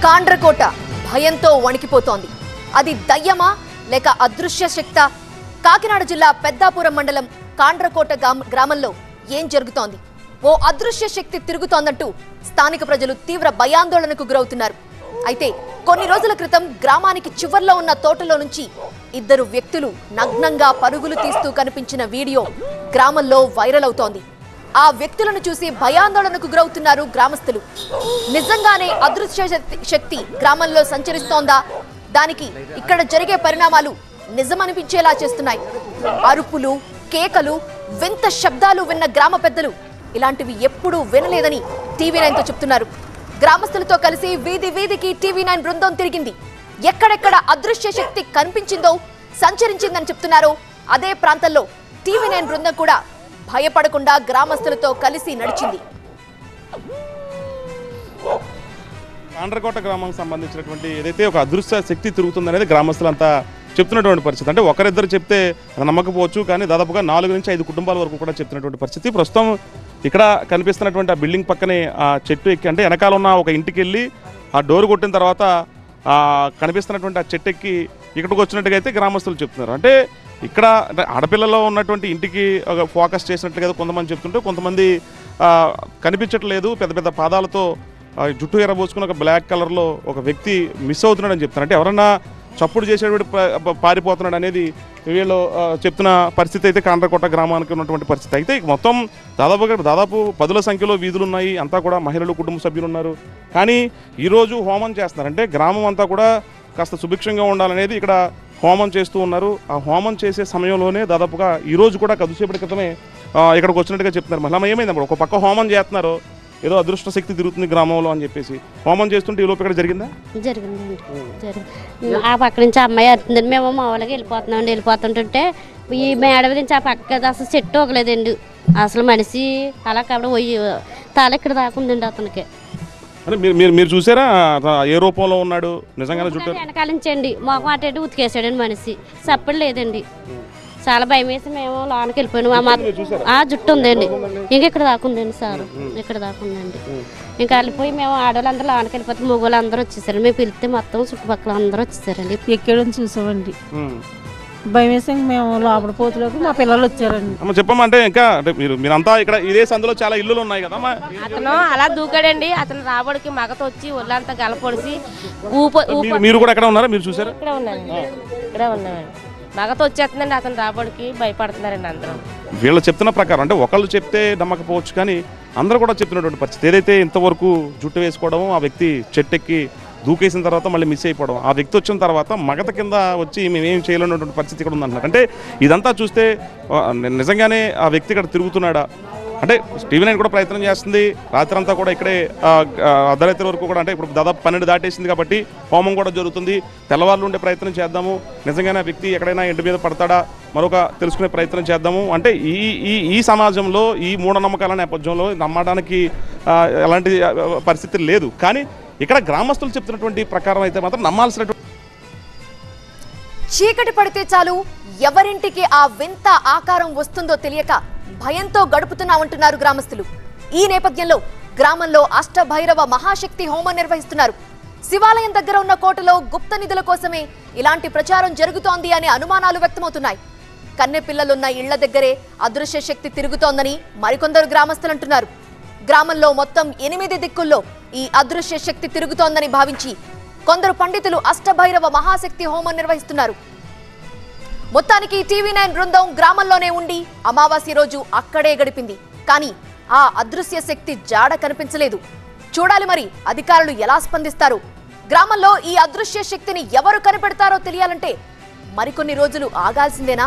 కాండ్రకోట భయంతో వణికిపోతోంది అది దయ్యమా లేక అదృశ్య శక్తా కాకినాడ జిల్లా పెద్దాపురం మండలం కాండ్రకోట గ్రామ- గ్రామంలో ఏం జరుగుతోంది ఓ అదృశ్య శక్తి తిరుగుతోందంటూ స్థానిక ప్రజలు తీవ్ర భయాందోళనకు గురవుతున్నారు అయితే కొన్ని రోజుల క్రితం గ్రామానికి చివర్లో ఉన్న తోటలో నుంచి ఇద్దరు వ్యక్తులు నగ్నంగా పరుగులు తీస్తూ కనిపించిన వీడియో గ్రామంలో వైరల్ అవుతోంది ఆ వ్యక్తులను చూసి భయాందోళనకు గురవుతున్నారు గ్రామస్తులు నిజంగానే అదృశ్య శక్తి- శక్తి గ్రామంలో సంచరిస్తోందా దానికి ఇక్కడ జరిగే పరిణామాలు నిజమనిపించేలా చేస్తున్నాయి అరుపులు కేకలు వింత శబ్దాలు విన్న గ్రామ పెద్దలు ఇలాంటివి ఎప్పుడూ వినలేదని టీవీ నైన్తో చెప్తున్నారు గ్రామస్తులతో కలిసి వీధి వీధికి టీవీ నైన్ బృందం తిరిగింది ఎక్కడెక్కడ అదృశ్య శక్తి కనిపించిందో సంచరించిందని చెప్తున్నారో అదే ప్రాంతంలో టీవీ నైన్ బృందం కూడా భయపడకుండా గ్రామస్తులతో కలిసి నడిచింది ఆంధ్రకోట గ్రామానికి సంబంధించినటువంటి ఏదైతే ఒక అదృశ్య శక్తి తిరుగుతుందనేది గ్రామస్తులంతా చెప్తున్నటువంటి పరిస్థితి అంటే ఒకరిద్దరు చెప్తే అది నమ్మకపోవచ్చు కానీ దాదాపుగా నాలుగు నుంచి ఐదు కుటుంబాల వరకు కూడా చెప్తున్నటువంటి పరిస్థితి ప్రస్తుతం ఇక్కడ కనిపిస్తున్నటువంటి ఆ బిల్డింగ్ పక్కనే ఆ చెట్టు ఎక్కి అంటే వెనకాల ఉన్న ఒక ఇంటికి వెళ్ళి ఆ డోర్ కొట్టిన తర్వాత ఆ కనిపిస్తున్నటువంటి ఆ చెట్టు ఎక్కి ఇక్కడికి వచ్చినట్టుగా అయితే గ్రామస్తులు చెప్తున్నారు అంటే ఇక్కడ అంటే ఆడపిల్లలో ఉన్నటువంటి ఇంటికి ఒక ఫోకస్ చేసినట్లుగా ఏదో కొంతమంది చెప్తుంటే కొంతమంది ఆ, కనిపించట్లేదు పెద్ద పెద్ద పాదాలతో ఆ జుట్టు ఎరబోసుకుని ఒక బ్లాక్ కలర్లో ఒక వ్యక్తి మిస్ అవుతున్నాడని చెప్తారు అంటే ఎవరన్నా చప్పుడు చేసేటువంటి ప- ప- పారిపోతున్నాడు అనేది వీళ్ళు ఆ, చెప్తున్న పరిస్థితి అయితే కాండ్రకోట గ్రామానికి ఉన్నటువంటి పరిస్థితి అయితే ఇక మొత్తం దాదాపుగా దాదాపు పదుల సంఖ్యలో వీధులు ఉన్నాయి అంతా కూడా మహిళలు కుటుంబ సభ్యులు ఉన్నారు కానీ ఈరోజు హోమం చేస్తున్నారు అంటే గ్రామం అంతా కూడా కాస్త సుభిక్షంగా ఉండాలనేది ఇక్కడ హోమం చేస్తూ ఉన్నారు ఆ హోమం చేసే సమయంలోనే దాదాపుగా ఈ రోజు కూడా కొద్దిసేపటి క్రితమే ఆ, ఇక్కడికి వచ్చినట్టుగా చెప్తున్నారు మళ్ళీ ఏమైంది అప్పుడు ఒక పక్క హోమం చేస్తున్నారు ఏదో అదృష్ట శక్తి తిరుగుతుంది గ్రామంలో అని చెప్పేసి హోమం చేస్తుంటే ఈ లోపు ఇక్కడ జరిగిందా జరిగిందండి జరిగింది ఆ పక్క నుంచి అమ్మాయి అరుతుందండి మేము మామూలుగా వెళ్ళిపోతున్నామండి వెళ్ళిపోతుంటుంటే ఈ మేడ మీద నుంచి ఆ పక్క అసలు చెట్టు ఒకలేదండి అసలు మనిషి అలా కాబట్టి పోయి తల ఇక్కడ దాకా ఉందండి అతనికి అంటే మీరు మీరు మీరు చూసారా ఆ, ఏ రూపంలో ఉన్నాడు నిజంగానే జుట్టు వెనకాల నుంచి అండి మొఖం అటు ఇటు ఉతికేసాడండి మనిషి చప్పుడు లేదండి చాలా భయం వేసి మేము లోనకి వెళ్ళిపోయాము ఆ మా- ఆ జుట్టు ఉందండి ఇంక ఇక్కడ దాకా ఉందండి సార్ ఇక్కడ దాకా ఉందండి ఇంకా వెళ్ళిపోయి మేము ఆడవాళ్ళందరూ లోనకి వెళ్ళిపోతే మగవాళ్ళు అందరూ వచ్చేసారు మేము పిలిస్తే మొత్తం చుట్టుపక్కల అందరూ వచ్చేసారండి ఎక్కడం చూసామండి ఉమ్. భయం వేసి మేము లోపల పోతులోకి మా పిల్లలు వచ్చారండి అమ్మ చెప్పమ్మా అంటే ఇంకా అంటే మీరు మీరంతా ఇక్కడ ఇదే సందులో చాలా ఇల్లులు ఉన్నాయి కదా అమ్మా అతను అలా దూకాడండి అతను రాబడికి మగత వచ్చి ఒళ్ళంతా గలపొడిసి ఊప ఊప మీరు- మీరు కూడా ఎక్కడ ఉన్నారా మీరు చూసారా ఇక్కడే ఉన్నానండి ఇక్కడే ఉన్నామండి మగత వచ్చేస్తుందండి అతను రాబడికి భయపడుతున్నారండి అందరూ వీళ్ళు చెప్తున్న ప్రకారం అంటే ఒకళ్ళు చెప్తే నమ్మకపోవచ్చు కానీ అందరూ కూడా చెప్తున్నటువంటి పరిస్థితి ఏదైతే ఇంతవరకు జుట్టు వేసుకోవడం ఆ వ్యక్తి చెట్టెక్కి దూకేసిన తర్వాత మళ్ళీ మిస్ అయిపోవడం ఆ వ్యక్తి వచ్చిన తర్వాత మగత కింద వచ్చి మేమేం చేయలేనటువంటి పరిస్థితి ఇక్కడ ఉందంటున్నారు అంటే ఇదంతా చూస్తే ఆ, ని- నిజంగానే ఆ వ్యక్తి ఇక్కడ తిరుగుతున్నాడా అంటే టీవీ నైన్ కూడా ప్రయత్నం చేస్తుంది రాత్రి అంతా కూడా ఇక్కడే ఆ, ఆ, అర్ధరాత్రి వరకు కూడా అంటే ఇప్పుడు దాదాపు పన్నెండు దాటేసింది కాబట్టి హోమం కూడా జరుగుతుంది తెల్లవారులు ఉండే ప్రయత్నం చేద్దాము నిజంగానే ఆ వ్యక్తి ఎక్కడైనా ఇంటి మీద పడతాడా మరొక తెలుసుకునే ప్రయత్నం చేద్దాము అంటే ఈ ఈ ఈ సమాజంలో ఈ మూఢనమ్మకాల నేపథ్యంలో నమ్మడానికి ఆ, ఎలాంటి ఆ, పరిస్థితి లేదు కానీ ఇక్కడ గ్రామస్తులు చెప్తున్నటువంటి ప్రకారం అయితే మాత్రం నమ్మాల్సినటువంటి చీకటి పడితే చాలు ఎవరింటికి ఆ వింత ఆకారం వస్తుందో తెలియక భయంతో గడుపుతున్నామంటున్నారు గ్రామస్తులు ఈ నేపథ్యంలో గ్రామంలో అష్టభైరవ మహాశక్తి హోమం నిర్వహిస్తున్నారు శివాలయం దగ్గర ఉన్న కోటలో గుప్త నిధుల కోసమే ఇలాంటి ప్రచారం జరుగుతోంది అనే అనుమానాలు వ్యక్తమవుతున్నాయి కన్నె పిల్లలున్న ఇళ్ల దగ్గరే అదృశ్య శక్తి తిరుగుతోందని మరికొందరు గ్రామస్తులు అంటున్నారు గ్రామంలో మొత్తం ఎనిమిది దిక్కుల్లో ఈ అదృశ్య శక్తి తిరుగుతోందని భావించి కొందరు పండితులు అష్టభైరవ మహాశక్తి హోమం నిర్వహిస్తున్నారు మొత్తానికి టీవీ నైన్ బృందం గ్రామంలోనే ఉండి అమావాస్య రోజు అక్కడే గడిపింది కానీ ఆ అదృశ్య శక్తి జాడ కనిపించలేదు చూడాలి మరి అధికారులు ఎలా స్పందిస్తారు గ్రామంలో ఈ అదృశ్య శక్తిని ఎవరు కనిపెడతారో తెలియాలంటే మరికొన్ని రోజులు ఆగాల్సిందేనా